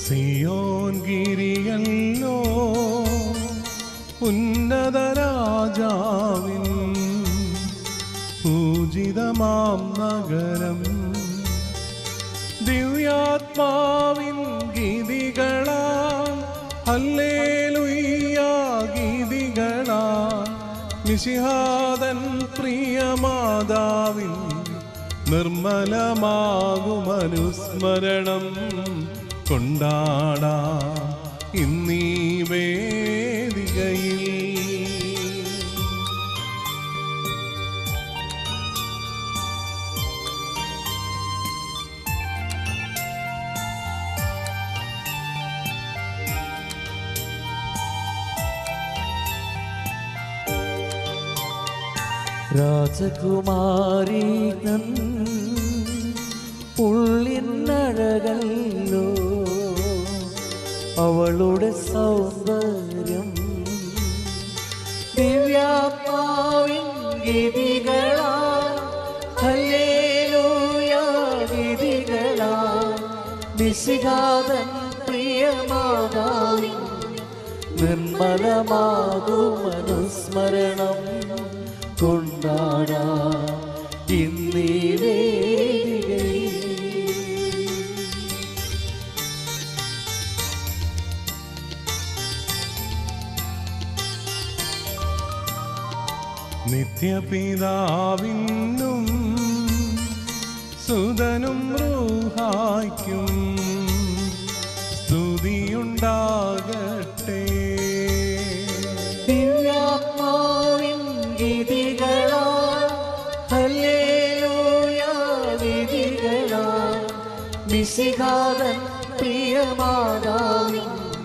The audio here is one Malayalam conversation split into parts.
സിയോൻ ഗിരിയല്ലോ ഉന്നത രാജാവിൻ പൂജിതമാം നഗരം ദിവ്യാത്മാവിൻ ഗീതികളാ ഹല്ലേലൂയ്യ ഗീതികളാ നിശിഹാദൻ പ്രിയമാതാവിൻ നിർമ്മലമാകുമനുസ്മരണം കൊണ്ടാടാ ഇന്നീ വേദികയിൽ രാജകുമാരി തൻ ഉള്ളിനഴകല്ലോ അവളുടെ സൗന്ദര്യം ദിവ്യാത്മാവിൻ ഗീതികളാ ഹല്ലേലൂയ ഗീതികളാ നിശികാതൻ പ്രിയമാതാവിൻ നിർമ്മലമാകുമനുസ്മരണം കൊണ്ടാടാ ഇന്നീ വേദികയിൽ നിത്യപിതാവിനും സുതനും റൂഹായ്ക്കും സ്തുതിയുണ്ടാകട്ടെ ദിവ്യാത്മാവിൻ ഗീതികളാ ഹല്ലേലൂയ ഗീതികളാ നിശികാതൻ പ്രിയമാതാവിൻ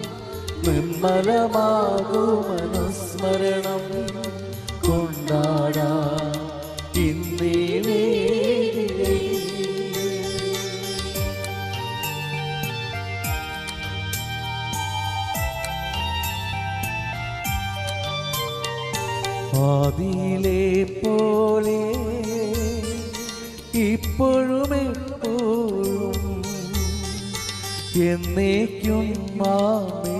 നിർമ്മലമാകുമനുസ്മരണം കൊണ്ടാടാ ഇന്നീ വേദികയിൽ ആദിയിലെ പോലെ ഇപ്പോഴും എപ്പോഴും എന്നേക്കും മാമേ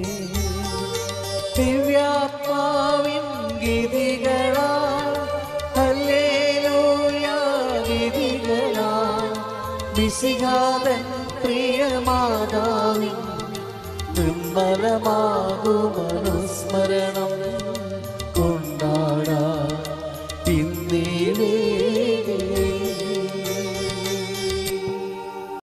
ദിവ്യാത്മാവിൻ ഗീതികളാ ഹല്ലേലൂയ ഗീതികളാ വിശിഖാതൻ പ്രിയമാതാവിൻ നിർമ്മലമാകുമനുസ്മരണം